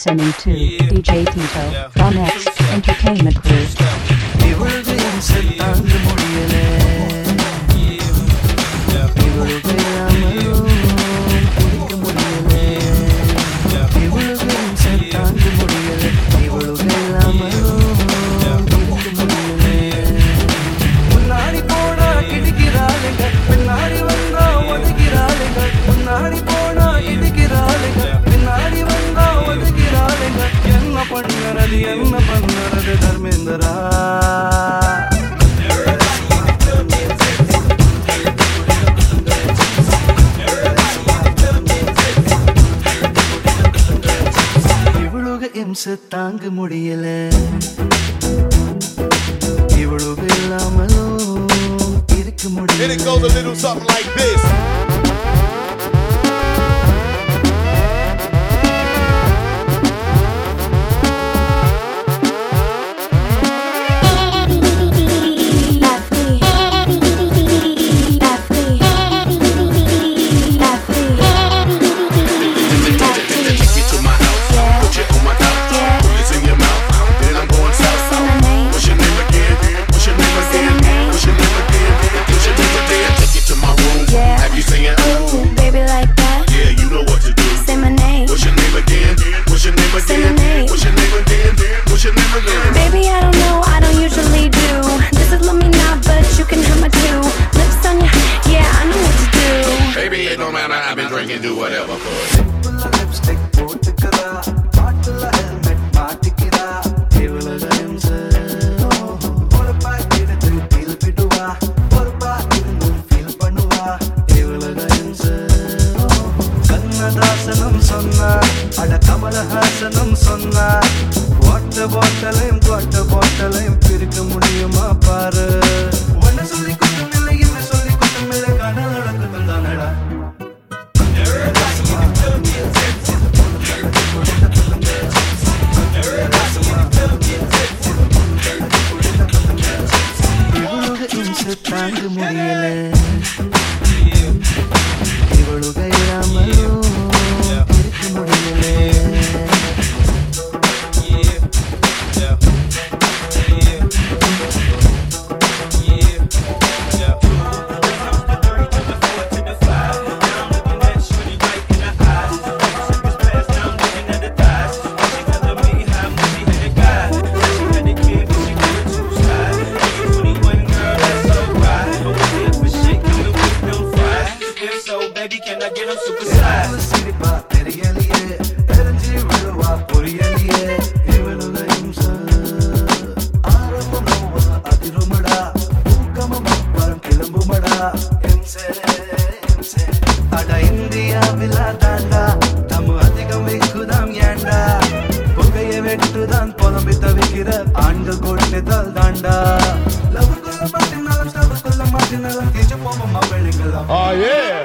listening to DJ Tito from X Entertainment Group. இவளுக்கு இம்சை தாங்க முடியல இவளுக்கு இல்லாமலும் குடிக்க முடியல இவளுக்கு இம்சை தாங்க முடியல இவளுக்கு இல்லாமலும் குடிக்க முடியல முன்னாடி போனா இடிக்கிறாளுங்க பின்னாடி வந்தா ஒதுக்கிறாளுங்க முன்னாடி போனா இடிக்கிறாளுங்க பின்னாடி வந்தா ஒதுக்கிறாளுங்க என்ன பண்ணுறது என்ன பண்ணுறது தர்மேந்திரா இவளுக இம்சை தாங்க முடியல இவளுக இல்லாமலும் இருக்க And it முடியல goes a little something like this. Take you to my house, put you on my couch, put this in your mouth, then I'm going south. What's your name again? What's your name again? What's your name again? What's your name again? Take you to my room, Yeah. have you singing? Ooh, baby like that. Yeah, you know what to do. Say my name. What's your name again? What's your name Say my again? name. What's your name again? What's your name again? Baby, I don't know, I don't usually do. This is love me now, but you can have my two. Lips on your, yeah, I know what to do. Baby, it don't matter. I've been drinking, do whatever, but. Lipstick போட்டுக்கிறா பாட்டுல helmet மாட்டிக்கிறா இவளுக இம்சை பொறுப்பா எடுத்து feel விடுவா பொறுப்பா இருந்தும் feel பண்ணுவா இவளுக இம்சை கண்ணதாசனும் சொன்னா அட கமலஹாசனும் சொன்னா வாட்ட பாட்டலையும் கொட்ட பாட்டலையும் பிரிக்க முடியுமா பாரு ஒன்னு சொல்லி குத்தமில்லை என்ன சொல்லி குத்தமில்லை கடல் நடக்குதும் தானடா இவளுக இம்சை தாங்க முடியல இவளுக இல்லாமலும் இருக்க முடியல சிரிப்பா தெரியலையே தெரிஞ்சு விழுவா புரியலையே இவளுக இம்சை ஆரம்பம் நோவா அதிருமடா ஊக்கமும் அப்புறம் கிளம்புமடா இம்சை இம்சை அட இந்தியாவில் தாண்டா நம்ம அதிகம் வைக்குதாம் ஏண்டா புகையை வெட்டுதான் புலம்பி தவிக்கிற ஆண்கள் கொட்டுதல் தாண்டா லவ் கொள்ள மாட்டினாலும் ஸ்டவ் கொள்ள மாட்டினாலும் கீச்சு போவோம் அவளுங்களாம் Oh, yeah.